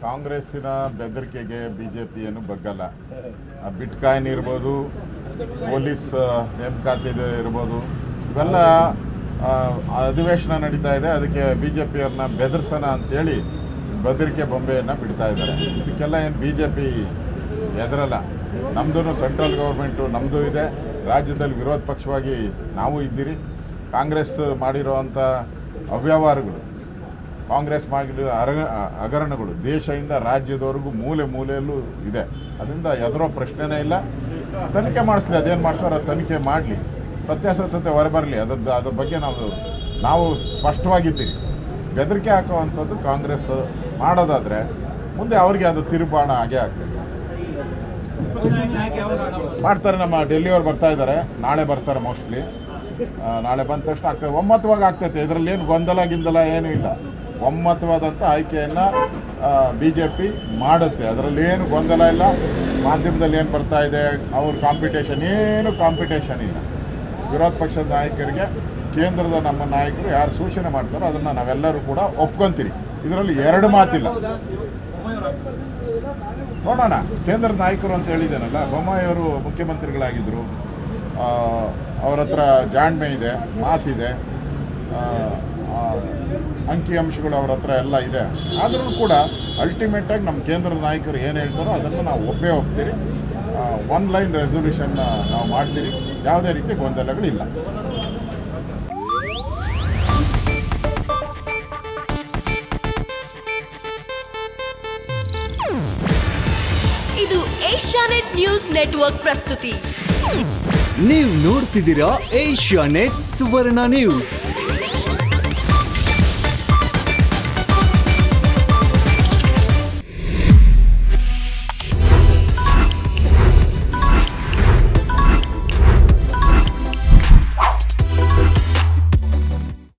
ಕಾಂಗ್ರೆಸ್ಸಿನ ಬೆದರಿಕೆಗೆ B J P ಏನು ಬಗ್ಗಲ್ಲ ಆ ಬಿಟ್ಕಾಯಿನ್ ಇರ್ಬೋದು ಪೊಲೀಸ್ ಆ, ನೇಮಕಾತಿ ಇರ್ಬೋದು ಇವೆಲ್ಲ ಆ, ಅಧಿವೇಶನ ನಡೀತಾ ಇದೆ ಅದಕ್ಕೆ ಬಿ ಜೆ ಪಿಯವ್ರನ್ನ ಬೆದರ್ಸೋಣ ಅಂತೇಳಿ ಬೆದರಿಕೆ ಬೊಂಬೆಯನ್ನು ಬಿಡ್ತಾ ಇದ್ದಾರೆ ಇದಕ್ಕೆಲ್ಲ ಏನು ಬಿ ಜೆ ಪಿ ಎದರಲ್ಲ ನಮ್ಮದು ಸೆಂಟ್ರಲ್ ಗೌರ್ಮೆಂಟು ನಮ್ಮದು ಇದೆ ರಾಜ್ಯದಲ್ಲಿ ವಿರೋಧ ಪಕ್ಷವಾಗಿ ನಾವು ಇದ್ದೀರಿ ಕಾಂಗ್ರೆಸ್ ಮಾಡಿರೋವಂಥ ಅವ್ಯವಹಾರಗಳು ಕಾಂಗ್ರೆಸ್ ಮಾಡಿರೋ ಅರಗ ಹಗರಣಗಳು ದೇಶದಿಂದ ರಾಜ್ಯದವರೆಗೂ ಮೂಲೆ ಮೂಲೆಯಲ್ಲೂ ಇದೆ ಅದರಿಂದ ಎದರೋ ಪ್ರಶ್ನೆನೇ ಇಲ್ಲ ತನಿಖೆ ಮಾಡಿಸ್ಲಿ ಅದೇನು ಮಾಡ್ತಾರೋ ತನಿಖೆ ಮಾಡಲಿ ಸತ್ಯಾಸತ್ಯತೆ ಹೊರಬರಲಿ ಅದ್ರದ್ದು ಅದ್ರ ಬಗ್ಗೆ ನಾವು ನಾವು ಸ್ಪಷ್ಟವಾಗಿದ್ದೀವಿ ಬೆದರಿಕೆ ಹಾಕುವಂಥದ್ದು ಕಾಂಗ್ರೆಸ್ ಮಾಡೋದಾದರೆ ಮುಂದೆ ಅವ್ರಿಗೆ ಅದು ತಿರುಬಾಣ ಆಗೇ ಆಗ್ತದೆ ಮಾಡ್ತಾರೆ ನಮ್ಮ ಡೆಲ್ಲಿಯವ್ರು ಬರ್ತಾ ಇದ್ದಾರೆ ನಾಳೆ ಬರ್ತಾರೆ ಮೋಸ್ಟ್ಲಿ ನಾಳೆ ಬಂದ ತಕ್ಷಣ ಆಗ್ತದೆ ಒಮ್ಮತವಾಗಿ ಆಗ್ತೈತೆ ಇದರಲ್ಲಿ ಏನು ಗೊಂದಲ ಗಿಂದಲ ಏನೂ ಇಲ್ಲ ಒಮ್ಮತವಾದಂಥ ಆಯ್ಕೆಯನ್ನು ಬಿ ಜೆ ಪಿ ಮಾಡುತ್ತೆ ಅದರಲ್ಲಿ ಏನು ಗೊಂದಲ ಇಲ್ಲ ಮಾಧ್ಯಮದಲ್ಲಿ ಏನು ಬರ್ತಾ ಇದೆ ಅವ್ರ ಕಾಂಪಿಟೇಷನ್ ಏನು ಕಾಂಪಿಟೇಷನ್ ಇಲ್ಲ ವಿರೋಧ ಪಕ್ಷದ ನಾಯಕರಿಗೆ ಕೇಂದ್ರದ ನಮ್ಮ ನಾಯಕರು ಯಾರು ಸೂಚನೆ ಮಾಡ್ತಾರೋ ಅದನ್ನು ನಾವೆಲ್ಲರೂ ಕೂಡ ಒಪ್ಕೊಂತೀರಿ ಇದರಲ್ಲಿ ಎರಡು ಮಾತಿಲ್ಲ ನೋಡೋಣ ಕೇಂದ್ರದ ನಾಯಕರು ಅಂತ ಹೇಳಿದ್ದೇನಲ್ಲ ಬೊಮ್ಮಾಯಿಯವರು ಮುಖ್ಯಮಂತ್ರಿಗಳಾಗಿದ್ದರು ಅವ್ರ ಹತ್ರ ಜಾಣ್ಮೆ ಇದೆ ಮಾತಿದೆ ಆ, ಆ, ಅಂಕಿಅಂಶಗಳು ಅವ್ರ ಹತ್ರ ಎಲ್ಲ ಇದೆ ಆದ್ರೂ ಕೂಡ ಅಲ್ಟಿಮೇಟಾಗಿ ನಮ್ಮ ಕೇಂದ್ರದ ನಾಯಕರು ಏನು ಹೇಳ್ತಾರೋ ಅದನ್ನು ನಾವು ಒಪ್ಪೇ ಒಪ್ತೀರಿ ಒನ್ ಲೈನ್ ರೆಸೊಲ್ಯೂಷನ್ನ ನಾವು ಮಾಡ್ತೀರಿ ಯಾವುದೇ ರೀತಿ ಗೊಂದಲಗಳಿಲ್ಲ ಇದು ಏಷ್ಯಾನೆಟ್ ನ್ಯೂಸ್ ನೆಟ್ವರ್ಕ್ ಪ್ರಸ್ತುತಿ ನೀವು ನೋಡ್ತಿದ್ದೀರಾ ಏಷ್ಯಾ ನೆಟ್ ಸುವರ್ಣ ನ್ಯೂಸ್